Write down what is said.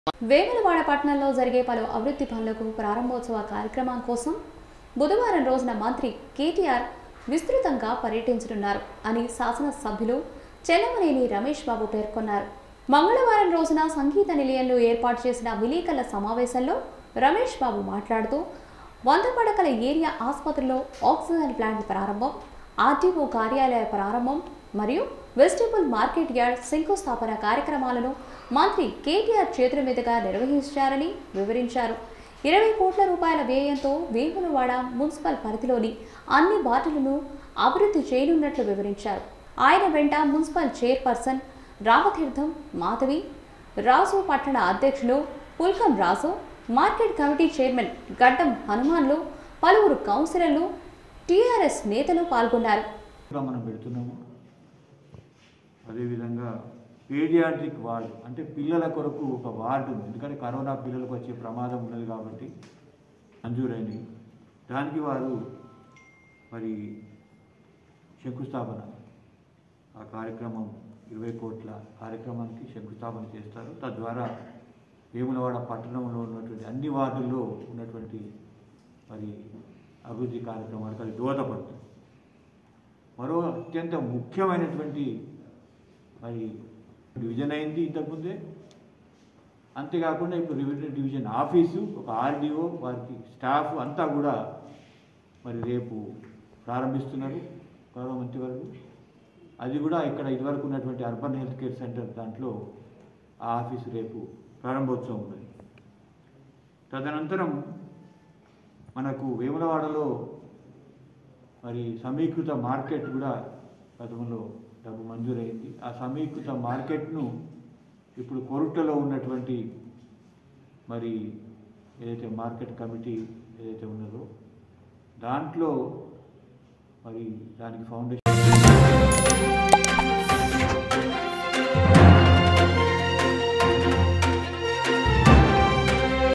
వేములవాడ పట్టణంలో జరిగే పలు అభివృద్ధి పనులకు ప్రారంభోత్సవ కార్యక్రమం కోసం బుధవారం రోజున మంత్రి కేటీఆర్ విస్తృతంగా పర్యటించనున్నారు అని శాసనసభ్యులు చెల్లమనేని రమేష్ బాబు పేర్కొన్నారు మంగళవారం రోజున సంగీత నిలయంలో ఏర్పాటు చేసిన విలేకరుల సమావేశంలో రమేష్ బాబు మాట్లాడుతూ వంద పడకల ఏరియా ఆసుపత్రిలో ఆక్సిజన్ ప్లాంట్ ప్రారంభం ఆర్టీఓ కార్యాలయ ప్రారంభం మరియు వెజిటబుల్ మార్కెట్ యార్డ్ శంకుస్థాపన కార్యక్రమాలను మంత్రి కేటీఆర్ చేతుల మీదుగా నిర్వహించారని వివరించారు ఇరవై కోట్ల రూపాయల వ్యయంతో వేములవాడ మున్సిపల్ పరిధిలోని అన్ని వార్డులను అభివృద్ధి చేయనున్నట్లు వివరించారు ఆయన వెంట మున్సిపల్ చైర్పర్సన్ రామతీర్థం మాధవి రాజు పట్టణ అధ్యక్షులు Pulkam Raju market committee chairman Gaddam Hanmanlu పలువురు కౌన్సిలర్లు టీఆర్ఎస్ నేతలు పాల్గొన్నారు కూడా మనం పెడుతున్నాము అదేవిధంగా పీడియాట్రిక్ వార్డు అంటే పిల్లల కొరకు ఒక వార్డు ఉంది ఎందుకంటే కరోనా పిల్లలకు వచ్చే ప్రమాదం ఉన్నది కాబట్టి మంజూరైంది దానికి వారు మరి శంకుస్థాపన ఆ కార్యక్రమం ఇరవై కోట్ల కార్యక్రమానికి శంకుస్థాపన చేస్తారు తద్వారా వేములవాడ పట్టణంలో ఉన్నటువంటి అన్ని వార్డుల్లో ఉన్నటువంటి మరి అభివృద్ధి కార్యక్రమాలకు అది దోహదపడుతుంది మరో అత్యంత ముఖ్యమైనటువంటి మరి డివిజన్ అయింది ఇంతకుముందే అంతేకాకుండా ఇప్పుడు రెవెన్యూ డివిజన్ ఆఫీసు ఒక ఆర్డీఓ వారికి స్టాఫ్ అంతా కూడా మరి రేపు ప్రారంభిస్తున్నారు గౌరవ మంత్రివర్గం అది కూడా ఇక్కడ ఇదివరకు ఉన్నటువంటి అర్బన్ హెల్త్ కేర్ సెంటర్ దాంట్లో ఆ ఆఫీసు రేపు ప్రారంభోత్సవం ఉన్నది తదనంతరం మనకు వేములవాడలో మరి సమీకృత మార్కెట్ కూడా గతంలో డబ్బు మంజూరైంది ఆ సమీకృత మార్కెట్ను ఇప్పుడు కొరుట్టలో ఉన్నటువంటి మరి ఏదైతే మార్కెట్ కమిటీ ఏదైతే ఉన్నదో దాంట్లో మరి దానికి ఫౌండేషన్